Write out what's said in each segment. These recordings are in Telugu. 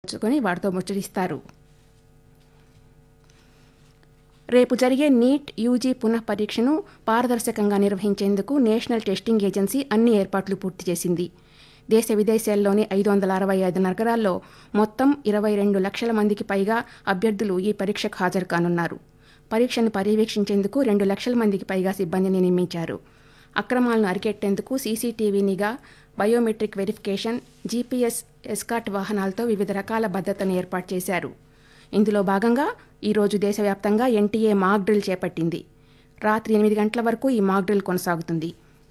పంచుకొని వారితో ముచ్చటిస్తారు రేపు జరిగే నీట్ యూజీ పునః పరీక్షను పారదర్శకంగా నిర్వహించేందుకు నేషనల్ టెస్టింగ్ ఏజెన్సీ అన్ని ఏర్పాట్లు పూర్తి చేసింది దేశ విదేశాల్లోని ఐదు వందల అరవై ఐదు నగరాల్లో మొత్తం ఇరవై రెండు లక్షల మందికి పైగా అభ్యర్థులు ఈ పరీక్షకు హాజరు కానున్నారు పరీక్షను పర్యవేక్షించేందుకు రెండు లక్షల మందికి పైగా సిబ్బందిని నియమించారు అక్రమాలను అరికెట్టేందుకు సీసీటీవీ నిఘా బయోమెట్రిక్ వెరిఫికేషన్ జీపీఎస్ ఎస్కాట్ వాహనాలతో వివిధ రకాల భద్రతను ఏర్పాటు చేశారు ఇందులో భాగంగా ఈరోజు దేశవ్యాప్తంగా ఎన్టీఏ మాక్ డ్రిల్ చేపట్టింది రాత్రి ఎనిమిది గంటల వరకు ఈ మాక్ డ్రిల్ కొనసాగుతుంది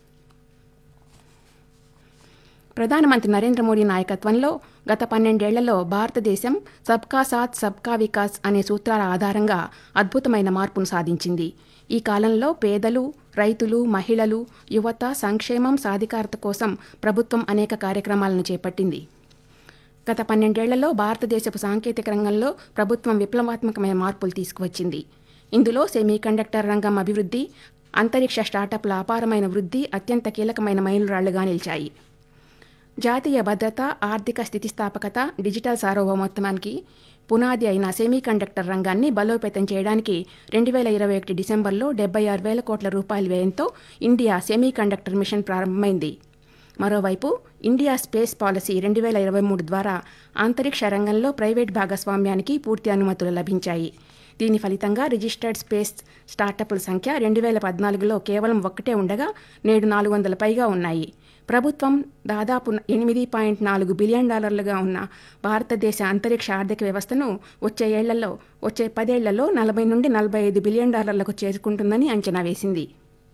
ప్రధానమంత్రి నరేంద్ర మోడీ నాయకత్వంలో గత పన్నెండేళ్లలో భారతదేశం సబ్కా సాత్ సబ్కా వికాస్ అనే సూత్రాల ఆధారంగా అద్భుతమైన మార్పును సాధించింది ఈ కాలంలో పేదలు రైతులు మహిళలు యువత సంక్షేమం సాధికారత కోసం ప్రభుత్వం అనేక కార్యక్రమాలను చేపట్టింది గత పన్నెండేళ్లలో భారతదేశపు సాంకేతిక రంగంలో ప్రభుత్వం విప్లవాత్మకమైన మార్పులు తీసుకువచ్చింది ఇందులో సెమీకండక్టర్ రంగం అభివృద్ధి అంతరిక్ష స్టార్టప్ల అపారమైన వృద్ధి అత్యంత కీలకమైన మైలురాళ్లుగా నిలిచాయి జాతీయ భద్రత ఆర్థిక స్థితిస్థాపకత డిజిటల్ సార్వభౌమత్వానికి పునాది అయిన సెమీకండక్టర్ రంగాన్ని బలోపేతం చేయడానికి రెండు వేల ఇరవై ఒకటి డిసెంబర్లో డెబ్బై ఆరు వేల కోట్ల రూపాయల వ్యయంతో ఇండియా సెమీకండక్టర్ మిషన్ ప్రారంభమైంది మరోవైపు ఇండియా స్పేస్ పాలసీ రెండు వేల ఇరవై మూడు ద్వారా అంతరిక్ష రంగంలో ప్రైవేట్ భాగస్వామ్యానికి పూర్తి అనుమతులు లభించాయి దీని ఫలితంగా రిజిస్టర్డ్ స్పేస్ స్టార్టప్ల సంఖ్య రెండు వేల పద్నాలుగులో కేవలం ఒక్కటే ఉండగా నేడు నాలుగు వందల పైగా ఉన్నాయి ప్రభుత్వం దాదాపు ఎనిమిది పాయింట్ నాలుగు బిలియన్ డాలర్లుగా ఉన్న భారతదేశ అంతరిక్ష ఆర్థిక వ్యవస్థను వచ్చే ఏళ్లలో వచ్చే పదేళ్లలో నలభై నుండి నలభై ఐదు బిలియన్ డాలర్లకు చేరుకుంటుందని అంచనా వేసింది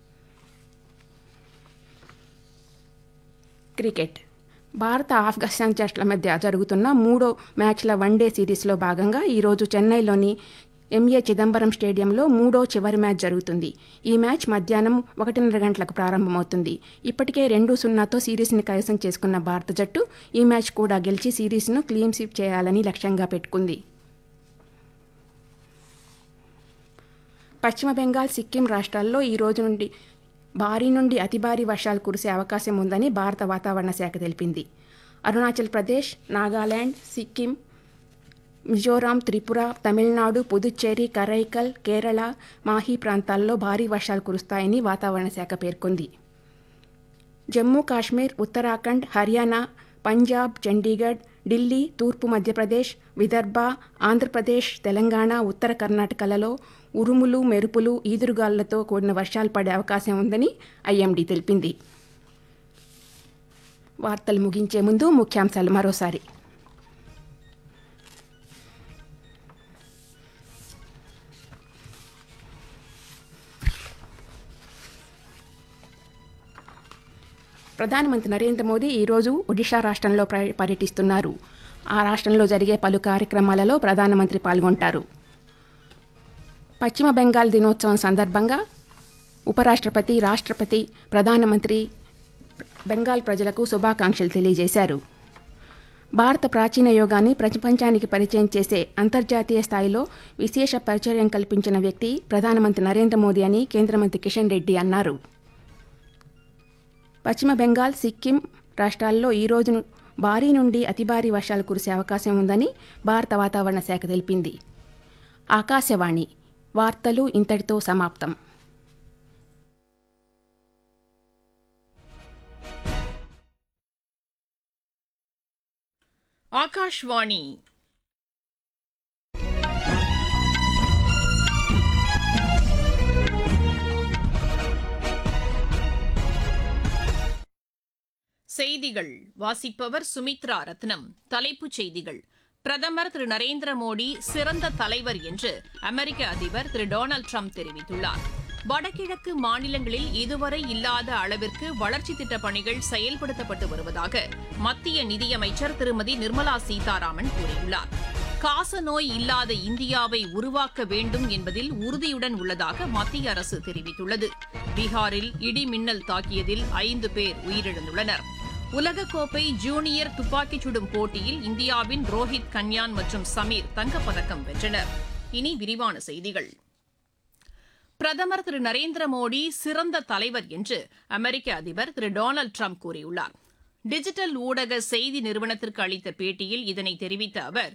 క్రికెట్ భారత ఆఫ్ఘనిస్తాన్ జట్ల మధ్య జరుగుతున్న మూడో మ్యాచ్ల వన్డే సిరీస్లో భాగంగా ఈరోజు చెన్నైలోని ఎంఏ చిదంబరం స్టేడియంలో మూడో చివరి మ్యాచ్ జరుగుతుంది ఈ మ్యాచ్ మధ్యాహ్నం ఒకటిన్నర గంటలకు ప్రారంభమవుతుంది ఇప్పటికే రెండు సున్నాతో సిరీస్ని కైవసం చేసుకున్న భారత జట్టు ఈ మ్యాచ్ కూడా గెలిచి సిరీస్ను క్లీన్ స్వీప్ చేయాలని లక్ష్యంగా పెట్టుకుంది పశ్చిమ బెంగాల్ సిక్కిం రాష్ట్రాల్లో ఈ రోజు నుండి భారీ నుండి అతి భారీ వర్షాలు కురిసే అవకాశం ఉందని భారత వాతావరణ శాఖ తెలిపింది అరుణాచల్ ప్రదేశ్ నాగాలాండ్ సిక్కిం మిజోరాం త్రిపుర తమిళనాడు పుదుచ్చేరి కరైకల్ కేరళ మాహీ ప్రాంతాల్లో భారీ వర్షాలు కురుస్తాయని వాతావరణ శాఖ పేర్కొంది జమ్మూ కాశ్మీర్ ఉత్తరాఖండ్ హర్యానా పంజాబ్ చండీగఢ్ ఢిల్లీ తూర్పు మధ్యప్రదేశ్ విదర్భ ఆంధ్రప్రదేశ్ తెలంగాణ ఉత్తర కర్ణాటకలలో ఉరుములు మెరుపులు ఈదురుగాలులతో కూడిన వర్షాలు పడే అవకాశం ఉందని ఐఎండీ తెలిపింది వార్తలు ముగించే ముందు ముఖ్యాంశాలు మరోసారి ప్రధానమంత్రి నరేంద్ర మోదీ ఈరోజు ఒడిషా రాష్ట్రంలో ప్ర- పర్యటిస్తున్నారు ఆ రాష్ట్రంలో జరిగే పలు కార్యక్రమాలలో ప్రధానమంత్రి పాల్గొంటారు పశ్చిమ బెంగాల్ దినోత్సవం సందర్భంగా ఉపరాష్ట్రపతి రాష్ట్రపతి ప్రధానమంత్రి బెంగాల్ ప్రజలకు శుభాకాంక్షలు తెలియజేశారు భారత ప్రాచీన యోగాన్ని ప్రపంచానికి పరిచయం చేసే అంతర్జాతీయ స్థాయిలో విశేష పరిచయం కల్పించిన వ్యక్తి ప్రధానమంత్రి నరేంద్ర మోదీ అని కేంద్ర మంత్రి కిషన్ రెడ్డి అన్నారు పశ్చిమ బెంగాల్ సిక్కిం రాష్ట్రాల్లో ఈ రోజు భారీ నుండి అతి భారీ వర్షాలు కురిసే అవకాశం ఉందని భారత వాతావరణ శాఖ తెలిపింది ఆకాశవాణి వార్తలు ఇంతటితో సమాప్తం ஆகாஷ்வாணி செய்திகள் வாசிப்பவர் சுமித்ரா ரத்னம் தலைப்புச் செய்திகள் பிரதமர் திரு நரேந்திர மோடி சிறந்த தலைவர் என்று அமெரிக்க அதிபர் திரு டொனால்டு ட்ரம்ப் தெரிவித்துள்ளார் வடகிழக்கு மாநிலங்களில் இதுவரை இல்லாத அளவிற்கு வளர்ச்சி திட்டப் பணிகள் செயல்படுத்தப்பட்டு வருவதாக மத்திய நிதியமைச்சர் திருமதி நிர்மலா சீதாராமன் கூறியுள்ளார் காசநோய் இல்லாத இந்தியாவை உருவாக்க வேண்டும் என்பதில் உறுதியுடன் உள்ளதாக மத்திய அரசு தெரிவித்துள்ளது பீகாரில் இடி மின்னல் தாக்கியதில் ஐந்து பேர் உயிரிழந்துள்ளனர் உலகக்கோப்பை ஜூனியர் துப்பாக்கிச் சுடும் போட்டியில் இந்தியாவின் ரோஹித் கன்யான் மற்றும் சமீர் தங்கப்பதக்கம் வென்றனர் இனி விரிவான செய்திகள் பிரதமர் திரு நரேந்திர மோடி சிறந்த தலைவர் என்று அமெரிக்க அதிபர் திரு டொனால்டு ட்ரம்ப் கூறியுள்ளார் டிஜிட்டல் ஊடக செய்தி நிறுவனத்திற்கு அளித்த பேட்டியில் இதனை தெரிவித்த அவர்